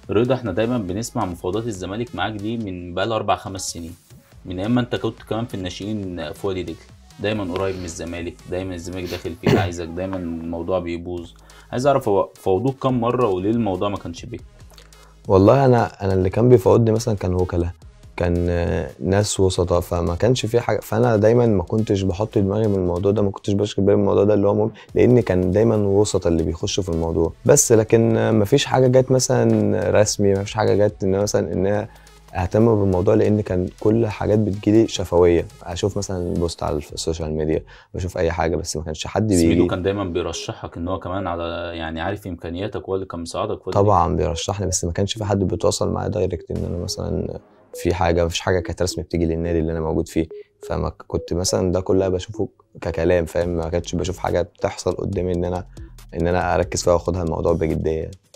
رضا احنا دايما بنسمع مفاوضات الزمالك معاك دي من بقالها اربع خمس سنين من ايام ما انت كنت كمان في الناشئين في وادي دجله دايما قريب من الزمالك دايما الزمالك داخل فيك عايزك دايما الموضوع بيبوظ عايز اعرف هو فاوضوك كام مره وليه الموضوع ما كانش بيه والله انا انا اللي كان بيفاوضني مثلا كان وكلاء كان آه، ناس وسطاء فما كانش في حاجه فانا دايما ما كنتش بحط دماغي من الموضوع ده ما كنتش بشغل بالي من الموضوع ده اللي هو مهم لان كان دايما وسطاء اللي بيخشوا في الموضوع بس لكن آه، ما فيش حاجه جت مثلا رسمي ما فيش حاجه جت ان مثلا ان أنا اهتم بالموضوع لان كان كل حاجات بتجيلي شفويه اشوف مثلا بوست على السوشيال ميديا بشوف اي حاجه بس ما كانش حد زميلو بيجي كان دايما بيرشحك ان هو كمان على يعني عارف امكانياتك هو اللي كان مساعدك في وادي طبعا بيرشحني بس ما كانش في حد بيتواصل معايا دايركت ان انا مثلا في حاجه مفيش حاجه كانت رسمي بتيجي للنادي اللي انا موجود فيه فما ك- كنت مثلا ده كلها بشوفه ككلام فاهم ما كنتش بشوف حاجه بتحصل قدامي ان انا ان انا اركز فيها واخدها الموضوع بجديه